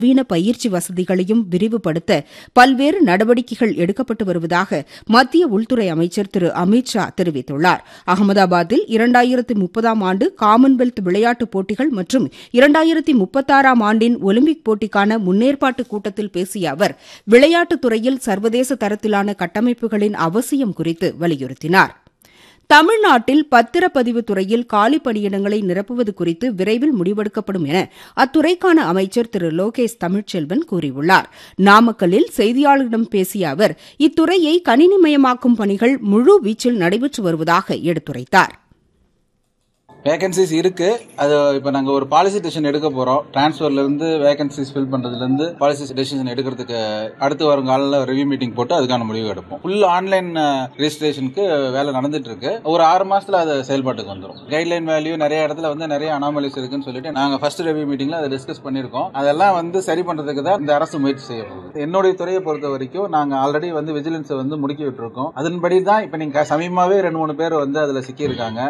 நவீன பயிற்சி வசதிகளையும் விரிவுபடுத்த பல்வேறு நடவடிக்கைகள் எடுக்கப்பட்டு வருவதாக மத்திய உள்துறை அமைச்சர் திரு அமித் ஷா தெரிவித்துள்ளார் அகமதாபாத்தில் இரண்டாயிரத்து முப்பதாம் ஆண்டு காமன்வெல்த் விளையாட்டுப் போட்டிகள் மற்றும் இரண்டாயிரத்தி முப்பத்தாறாம் ஆண்டின் ஒலிம்பிக் போட்டிக்கான முன்னேற்பாட்டு கூட்டத்தில் பேசிய அவர் விளையாட்டுத் துறையில் சர்வதேச தரத்திலான கட்டமைப்புகளின் அவசியம் குறித்து வலியுறுத்தினார் தமிழ்நாட்டில் பத்திரப்பதிவு துறையில் காலி பணியிடங்களை நிரப்புவது குறித்து விரைவில் முடிவெடுக்கப்படும் என அத்துறைக்கான அமைச்சர் திரு லோகேஷ் தமிழ்ச்செல்வன் கூறியுள்ளார் நாமக்கல்லில் செய்தியாளர்களிடம் பேசிய அவர் இத்துறையை கணினிமயமாக்கும் பணிகள் முழு வீச்சில் நடைபெற்று வருவதாக எடுத்துரைத்தார் வேகன்சிஸ் இருக்கு அது இப்போ நாங்கள் ஒரு பாலிசி டெசிஷன் எடுக்க போறோம் டிரான்ஸ்ஃபர்ல இருந்து வேகன்சிஸ் ஃபில் பண்றதுல இருந்து பாலிசி டெசிஷன் எடுக்கிறதுக்கு அடுத்து வரும் காலையில் ரிவ்யூ மீட்டிங் போட்டு அதுக்கான முடிவு எடுப்போம் ஃபுல் ஆன்லைன் ரெஜிஸ்ட்ரேஷனுக்கு வேலை நடந்துட்டு இருக்கு ஒரு ஆறு மாசத்துல அது செயல்பாட்டுக்கு வந்துடும் கைட்லைன் வேல்யூ நிறைய இடத்துல வந்து நிறைய அனாமலிஸ் இருக்குன்னு சொல்லிட்டு நாங்க ஃபர்ஸ்ட் ரிவ்யூ மீட்டிங்ல அதை டிஸ்கஸ் பண்ணிருக்கோம் அதெல்லாம் வந்து சரி பண்றதுக்கு தான் இந்த அரசு முயற்சி செய்ய போகுது என்னுடைய துறையை பொறுத்த வரைக்கும் நாங்க ஆல்ரெடி வந்து விஜிலன்ஸை வந்து முடுக்கி விட்டுருக்கோம் அதன்படி தான் இப்போ நீங்க சமீபமாவே ரெண்டு மூணு பேர் வந்து அதுல சிக்கியிருக்காங்க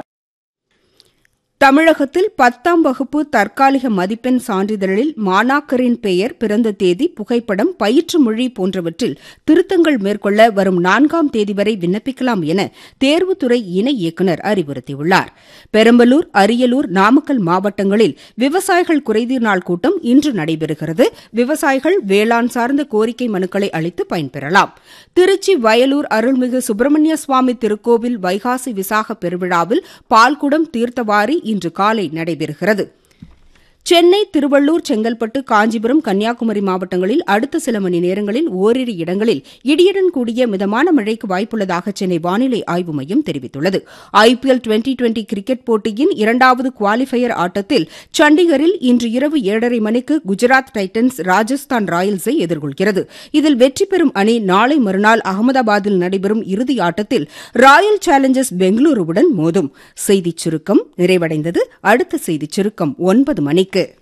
தமிழகத்தில் பத்தாம் வகுப்பு தற்காலிக மதிப்பெண் சான்றிதழில் மாணாக்கரின் பெயர் பிறந்த தேதி புகைப்படம் பயிற்று மொழி போன்றவற்றில் திருத்தங்கள் மேற்கொள்ள வரும் நான்காம் தேதி வரை விண்ணப்பிக்கலாம் என தேர்வுத்துறை இணை இயக்குநர் அறிவுறுத்தியுள்ளார் பெரம்பலூர் அரியலூர் நாமக்கல் மாவட்டங்களில் விவசாயிகள் குறைதீர் நாள் கூட்டம் இன்று நடைபெறுகிறது விவசாயிகள் வேளாண் சார்ந்த கோரிக்கை மனுக்களை அளித்து பயன்பெறலாம் திருச்சி வயலூர் அருள்மிகு சுப்பிரமணிய சுவாமி திருக்கோவில் வைகாசி விசாக பெருவிழாவில் பால்குடம் தீர்த்தவாரி இன்று காலை நடைபெறுகிறது சென்னை திருவள்ளூர் செங்கல்பட்டு காஞ்சிபுரம் கன்னியாகுமரி மாவட்டங்களில் அடுத்த சில மணி நேரங்களில் ஓரிரு இடங்களில் இடியுடன் கூடிய மிதமான மழைக்கு வாய்ப்புள்ளதாக சென்னை வானிலை ஆய்வு மையம் தெரிவித்துள்ளது ஐபிஎல் டுவெண்டி டுவெண்டி கிரிக்கெட் போட்டியின் இரண்டாவது குவாலிஃபயர் ஆட்டத்தில் சண்டிகரில் இன்று இரவு ஏழரை மணிக்கு குஜராத் டைட்டன்ஸ் ராஜஸ்தான் ராயல்ஸை எதிர்கொள்கிறது இதில் வெற்றி பெறும் அணி நாளை மறுநாள் அகமதாபாத்தில் நடைபெறும் இறுதி ஆட்டத்தில் ராயல் சேலஞ்சர்ஸ் பெங்களூருவுடன் மோதும் செய்திச் சுருக்கம் நிறைவடைந்தது அடுத்த செய்திச் சுருக்கம் ஒன்பது மணிக்கு